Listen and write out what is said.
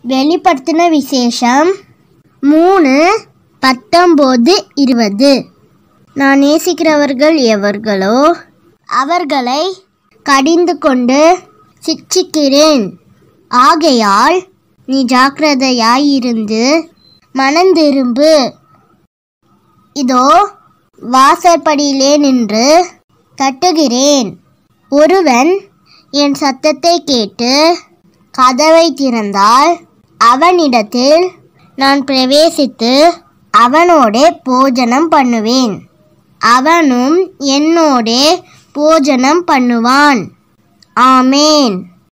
வெளிப்படுத்தின விசேஷம் மூணு பத்தொம்போது இருபது நான் நேசிக்கிறவர்கள் எவர்களோ அவர்களை கடிந்து கொண்டு சிட்சிக்கிறேன் ஆகையால் நீ ஜாக்கிரதையாயிருந்து மனந்திரும்பு இதோ வாசற்படியிலே நின்று தட்டுகிறேன் ஒருவன் என் சத்தத்தை கேட்டு கதவை திறந்தால் அவனிடத்தில் நான் பிரவேசித்து அவனோடே போஜனம் பண்ணுவேன் அவனும் என்னோடே போஜனம் பண்ணுவான் ஆமேன்